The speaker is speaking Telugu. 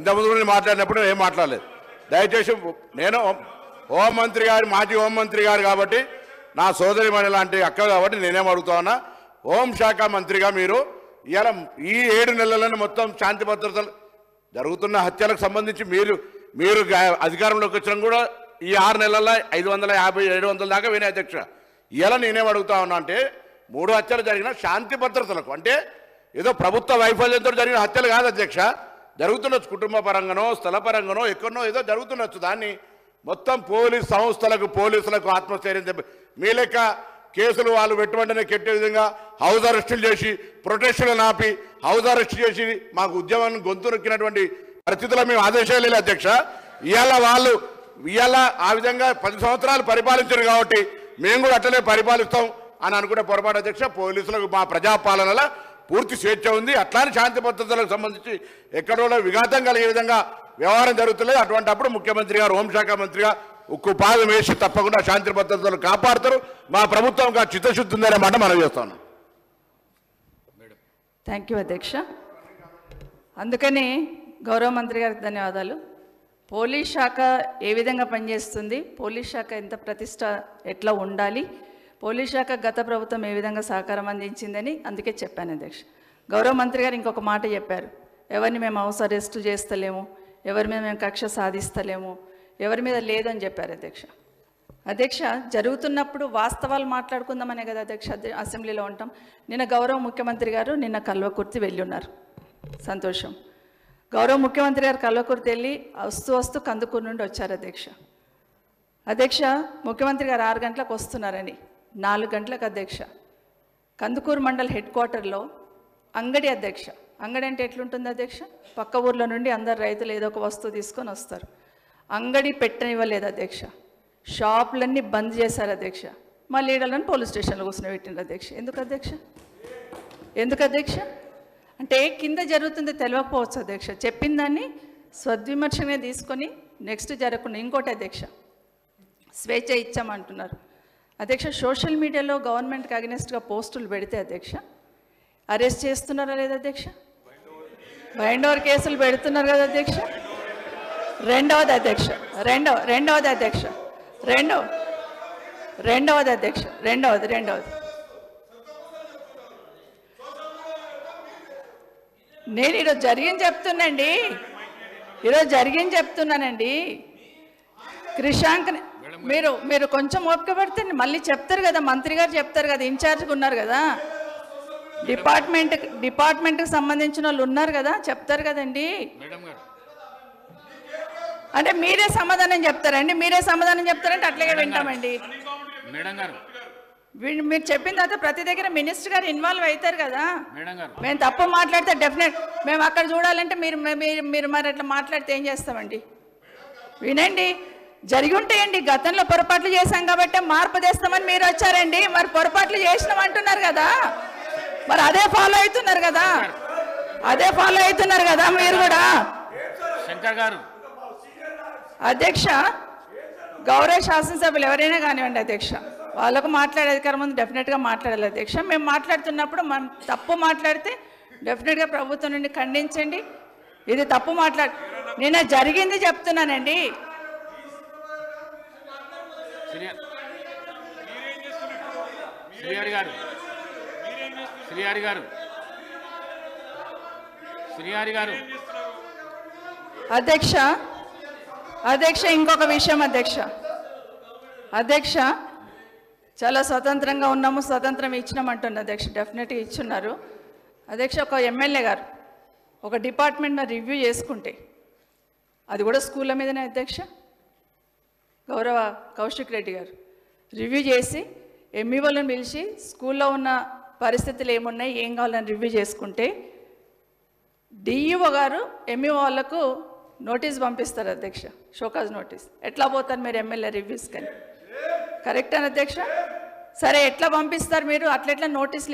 ఇంతకుముందు కూడా నేను మాట్లాడినప్పుడు ఏం మాట్లాడలేదు దయచేసి నేను హోంమంత్రి గారు మాజీ హోంమంత్రి గారు కాబట్టి నా సోదరి మణి లాంటి అక్క కాబట్టి నేనేం అడుగుతా ఉన్నా హోంశాఖ మంత్రిగా మీరు ఇవాళ ఈ ఏడు నెలలను మొత్తం శాంతి భద్రతలు జరుగుతున్న హత్యలకు సంబంధించి మీరు మీరు గా- అధికారంలోకి వచ్చిన కూడా ఈ ఆరు నెలల్లో ఐదు వందల యాభై ఏడు వందల దాకా వినే అధ్యక్ష ఇలా నేనేం అడుగుతా ఉన్నా అంటే మూడు హత్యలు జరిగిన శాంతి భద్రతలకు అంటే ఏదో ప్రభుత్వ వైఫల్యంతో జరిగిన హత్యలు కాదు అధ్యక్ష జరుగుతుండొచ్చు కుటుంబ పరంగానో స్థల పరంగానో ఎక్కడనో ఏదో జరుగుతుండొచ్చు దాన్ని మొత్తం పోలీస్ సంస్థలకు పోలీసులకు ఆత్మస్థైర్యం చెప్పి మీ లెక్క కేసులు వాళ్ళు వెంటనే కెట్టే విధంగా హౌస్ అరెస్టులు చేసి ప్రొటెస్టులు ఆపి హౌస్ అరెస్ట్ చేసి మాకు ఉద్యమాన్ని గొంతు నొక్కినటువంటి పరిస్థితుల్లో మేము ఆదేశాలు లేదు అధ్యక్ష ఇవాళ వాళ్ళు ఇవాళ ఆ విధంగా పది సంవత్సరాలు పరిపాలించారు కాబట్టి మేము కూడా అట్లనే పరిపాలిస్తాం అని అనుకునే పొరపాటు అధ్యక్ష పోలీసులకు మా ప్రజాపాలనలో పూర్తి స్వేచ్ఛ ఉంది అట్లానే శాంతి భద్రతలకు సంబంధించి ఎక్కడో విఘాతం కలిగే విధంగా వ్యవహారం జరుగుతుంది అటువంటి అప్పుడు ముఖ్యమంత్రి గారు హోంశాఖ మంత్రిగా ఉక్కు పాదం వేసి తప్పకుండా శాంతి భద్రతలు కాపాడుతారు మా ప్రభుత్వం చిత్తశుద్ధి ఉందనే మాట మనం చేస్తాను థ్యాంక్ యూ అధ్యక్ష అందుకని గౌరవ మంత్రి గారికి ధన్యవాదాలు పోలీస్ శాఖ ఏ విధంగా పనిచేస్తుంది పోలీస్ శాఖ ఎంత ప్రతిష్ట ఎట్లా ఉండాలి పోలీస్ శాఖ గత ప్రభుత్వం ఏ విధంగా సహకారం అందించిందని అందుకే చెప్పాను అధ్యక్ష గౌరవ మంత్రి గారు ఇంకొక మాట చెప్పారు ఎవరిని మేము హౌస్ అరెస్ట్ చేస్తలేము ఎవరి మీద మేము కక్ష సాధిస్తలేము ఎవరి మీద లేదని చెప్పారు అధ్యక్ష అధ్యక్ష జరుగుతున్నప్పుడు వాస్తవాలు మాట్లాడుకుందామనే కదా అధ్యక్ష అధ్య- అసెంబ్లీలో ఉంటాం నిన్న గౌరవ ముఖ్యమంత్రి గారు నిన్న కల్వకుర్తి వెళ్ళి ఉన్నారు సంతోషం గౌరవ ముఖ్యమంత్రి గారు కల్వకుర్తి వెళ్ళి వస్తూ వస్తూ కందుకూరు నుండి వచ్చారు అధ్యక్ష అధ్యక్ష ముఖ్యమంత్రి గారు ఆరు గంటలకు వస్తున్నారని నాలుగు గంటలకు అధ్యక్ష కందుకూరు మండల్ హెడ్ క్వార్టర్లో అంగడి అధ్యక్ష అంగడి అంటే ఎట్లుంటుంది అధ్యక్ష పక్క ఊర్లో నుండి అందరు రైతులు ఏదో ఒక వస్తువు తీసుకొని వస్తారు అంగడి పెట్టనివ్వలేదు అధ్యక్ష షాపులన్నీ బంద్ చేశారు అధ్యక్ష మా లీడర్లను పోలీస్ స్టేషన్లో కూర్చొని పెట్టిండ్రు అధ్యక్ష ఎందుకు అధ్యక్ష ఎందుకు అధ్యక్ష అంటే కింద జరుగుతుందో తెలియకపోవచ్చు అధ్యక్ష చెప్పిన దాన్ని సద్విమర్శనే తీసుకొని నెక్స్ట్ జరగకుండా ఇంకోటి అధ్యక్ష స్వేచ్ఛ ఇచ్చామంటున్నారు అధ్యక్ష సోషల్ మీడియాలో గవర్నమెంట్కి అగెనిస్ట్గా పోస్టులు పెడితే అధ్యక్ష అరెస్ట్ చేస్తున్నారా లేదా అధ్యక్ష బైండ్ ఓవర్ కేసులు పెడుతున్నారు కదా అధ్యక్ష రెండవది అధ్యక్ష రెండవ రెండవది అధ్యక్ష రెండవ రెండవది అధ్యక్ష రెండవది రెండవది నేను ఈరోజు జరిగింది చెప్తున్నాండి ఈరోజు జరిగింది చెప్తున్నానండి క్రిషాంక్ మీరు మీరు కొంచెం ఓపిక పడితే మళ్ళీ చెప్తారు కదా మంత్రి గారు చెప్తారు కదా ఇన్ఛార్జ్గా ఉన్నారు కదా డిపార్ట్మెంట్ డిపార్ట్మెంట్కి సంబంధించిన వాళ్ళు ఉన్నారు కదా చెప్తారు కదండి అంటే మీరే సమాధానం చెప్తారండి మీరే సమాధానం చెప్తారంటే అట్లాగే వింటామండి మేడం గారు వీ- మీరు చెప్పిన తర్వాత ప్రతి దగ్గర మినిస్టర్ గారు ఇన్వాల్వ్ అవుతారు కదా మేడం గారు మేము తప్పు మాట్లాడితే డెఫినెట్ మేము అక్కడ చూడాలంటే మీరు మీరు మీరు మరి అట్లా మాట్లాడితే ఏం చేస్తామండి వినండి జరిగి ఉంటాయండి గతంలో పొరపాట్లు చేశాం కాబట్టి మార్పు తెస్తామని మీరు వచ్చారండి మరి పొరపాట్లు చేసినాం అంటున్నారు కదా మరి అదే ఫాలో అవుతున్నారు కదా అదే ఫాలో అవుతున్నారు కదా మీరు కూడా శంకర్ గారు అధ్యక్ష గౌరవ శాసనసభ్యులు ఎవరైనా కానివ్వండి అధ్యక్ష వాళ్ళకు మాట్లాడే అధికారం ఉంది డెఫినెట్గా మాట్లాడాలి అధ్యక్ష మేము మాట్లాడుతున్నప్పుడు మనం తప్పు మాట్లాడితే డెఫినెట్గా ప్రభుత్వం నుండి ఖండించండి ఇది తప్పు మాట్లాడు నిన్న జరిగింది చెప్తున్నానండి శ్రీ- శ్రీహరి గారు శ్రీహరి గారు శ్రీహరి గారు అధ్యక్ష అధ్యక్ష ఇంకొక విషయం అధ్యక్ష అధ్యక్ష చాలా స్వతంత్రంగా ఉన్నాము స్వతంత్రం ఇచ్చినాం అంటుంది అధ్యక్ష డెఫినెట్గా ఇచ్చున్నారు అధ్యక్ష ఒక ఎమ్మెల్యే గారు ఒక డిపార్ట్మెంట్ రివ్యూ చేసుకుంటే అది కూడా స్కూళ్ళ మీదనే అధ్యక్ష గౌరవ కౌశిక్ రెడ్డి గారు రివ్యూ చేసి ఎంఈఓలను పిలిచి స్కూల్లో ఉన్న పరిస్థితులు ఏమున్నాయి ఏం కావాలని రివ్యూ చేసుకుంటే డిఈఓ గారు ఎంఈఓ వాళ్ళకు నోటీస్ పంపిస్తారు అధ్యక్ష షోకాజ్ నోటీస్ ఎట్లా పోతారు మీరు ఎమ్మెల్యే రివ్యూస్ కానీ కరెక్ట్ అని అధ్యక్ష సరే ఎట్లా పంపిస్తారు మీరు అట్లెట్లా నోటీస్